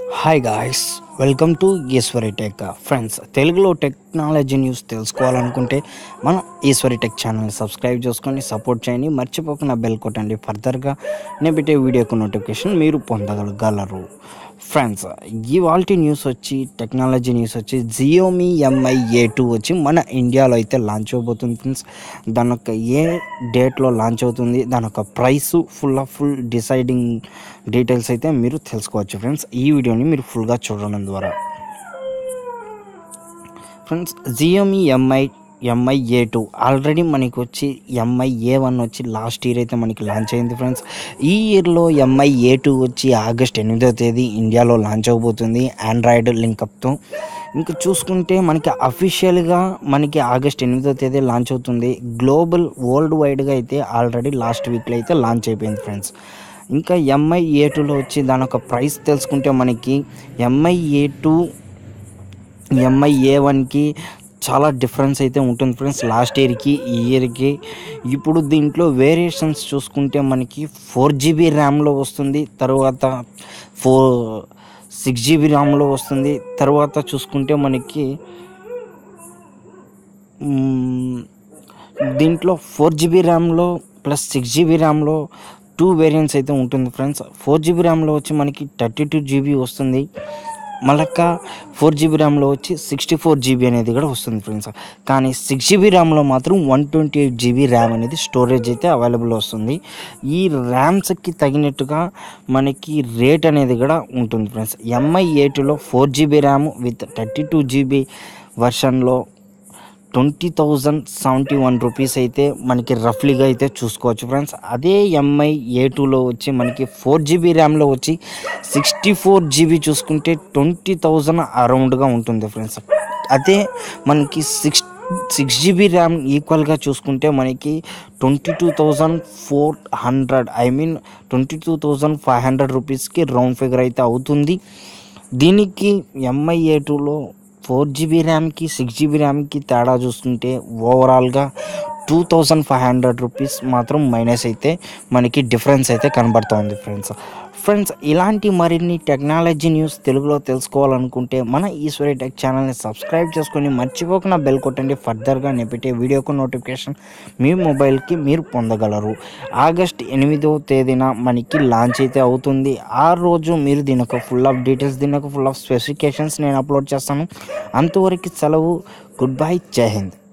hi guys welcome to Eshwari tech friends తెలుగులో technology news తెలుసుకోవాలనుకుంటే మన ఈశ్వరి టెక్ ఛానల్ని సబ్స్క్రైబ్ చేసుకొని సపోర్ట్ చేయండి మర్చిపోకుండా బెల్ కొట్టండి ఫర్దర్గా నేను పెట్టే వీడియోకు నోటిఫికేషన్ మీరు పొందగలరు ఫ్రెండ్స్ ఇవాళ న్యూస్ వచ్చి టెక్నాలజీ న్యూస్ వచ్చి జియోమీ ఎంఐ ఏ టూ వచ్చి మన ఇండియాలో అయితే లాంచ్ అవబోతుంది ఫ్రెండ్స్ దాని యొక్క ఏ డేట్లో లాంచ్ అవుతుంది దాని యొక్క price full of full deciding details అయితే మీరు తెలుసుకోవచ్చు ఫ్రెండ్స్ ఈ వీడియోని మీరు ఫుల్గా చూడడం ద్వారా friends Xiaomi Mi Mi A two already మనకి వచ్చి ఎంఐ ఏ వన్ వచ్చి లాస్ట్ ఇయర్ అయితే మనకి లాంచ్ అయింది ఫ్రెండ్స్ ఈ ఇయర్లో ఎంఐ ఏ టూ వచ్చి ఆగస్ట్ ఎనిమిదో తేదీ ఇండియాలో లాంచ్ అవబోతుంది ఆండ్రాయిడ్ లింకప్తో ఇంకా చూసుకుంటే మనకి అఫీషియల్గా మనకి ఆగస్ట్ ఎనిమిదో తేదీ లాంచ్ అవుతుంది గ్లోబల్ వరల్డ్ వైడ్గా అయితే ఆల్రెడీ లాస్ట్ వీక్లో అయితే లాంచ్ అయిపోయింది ఫ్రెండ్స్ ఇంకా ఎంఐ ఏ టూలో వచ్చి దాని యొక్క ప్రైస్ తెలుసుకుంటే మనకి Mi A two Mi A వన్కి చాలా డిఫరెన్స్ అయితే ఉంటుంది ఫ్రెండ్స్ లాస్ట్ ఇయర్కి ఈ ఇయర్కి ఇప్పుడు దీంట్లో వేరియేషన్స్ చూసుకుంటే మనకి ఫోర్ జీబీ ర్యామ్లో వస్తుంది తర్వాత ఫోర్ సిక్స్ జీబీ ర్యామ్లో వస్తుంది తర్వాత చూసుకుంటే మనకి మ్మ్, దీంట్లో ఫోర్ జీబీ ర్యామ్లో ప్లస్ సిక్స్ జీబీ ర్యామ్లో టూ వేరియంట్స్ అయితే ఉంటుంది ఫ్రెండ్స్ ఫోర్ జీబీ ర్యామ్లో వచ్చి మనకి థర్టీ టూ జీబీ వస్తుంది మళ్ళక్క ఫోర్ జీబీ ర్యామ్లో వచ్చి సిక్స్టీ ఫోర్ జీబీ అనేది కూడా వస్తుంది ఫ్రెండ్స్ కానీ సిక్స్ జీబీ ర్యామ్లో మాత్రం one twenty eight GB RAM అనేది స్టోరేజ్ అయితే అవైలబుల్ వస్తుంది ఈ ర్యామ్స్కి తగినట్టుగా మనకి రేట్ అనేది కూడా ఉంటుంది ఫ్రెండ్స్ ఎంఐ ఎయిట్లో four GB RAM with thirty two GB వర్షన్లో twenty thousand seventy one rupees అయితే మనకి రఫ్లీగా అయితే చూసుకోవచ్చు ఫ్రెండ్స్ అదే ఎంఐ ఏ టూలో వచ్చి మనకి ఫోర్ జీబీ ర్యామ్లో వచ్చి సిక్స్టీ ఫోర్ జీబీ చూసుకుంటే ట్వంటీ థౌజండ్ అరౌండ్గా ఉంటుంది ఫ్రెండ్స్ అదే మనకి సిక్స్ సిక్స్ జీబీ ర్యామ్ ఈక్వల్గా చూసుకుంటే మనకి twenty two thousand four hundred I mean twenty two thousand five hundred రూపీస్కి రౌండ్ ఫిగర్ అయితే అవుతుంది దీనికి ఎంఐ ఏ టూలో ఫోర్ జీబీ ర్యామ్కి సిక్స్ జీబీ ర్యామ్కి తేడా చూసుకుంటే ఓవరాల్గా two thousand five hundred rupees మాత్రం మైనస్ అయితే మనకి డిఫరెన్స్ అయితే కనబడుతోంది ఫ్రెండ్స్ ఫ్రెండ్స్ ఇలాంటి మరిన్ని టెక్నాలజీ న్యూస్ తెలుగులో తెలుసుకోవాలనుకుంటే మన ఈశ్వరి టెక్ ఛానల్ని సబ్స్క్రైబ్ చేసుకొని మర్చిపోకుండా బెల్ కొట్టండి ఫర్దర్గా నేను పెట్టే వీడియోకు నోటిఫికేషన్ మీ మొబైల్కి మీరు పొందగలరు ఆగస్ట్ ఎనిమిదవ తేదీన మనకి లాంచ్ అయితే అవుతుంది ఆ రోజు మీరు దీని యొక్క ఫుల్ ఆఫ్ డీటెయిల్స్ దీని యొక్క ఫుల్ ఆఫ్ స్పెసిఫికేషన్స్ నేను అప్లోడ్ చేస్తాను అంతవరకు సెలవు గుడ్ బై జై హింద్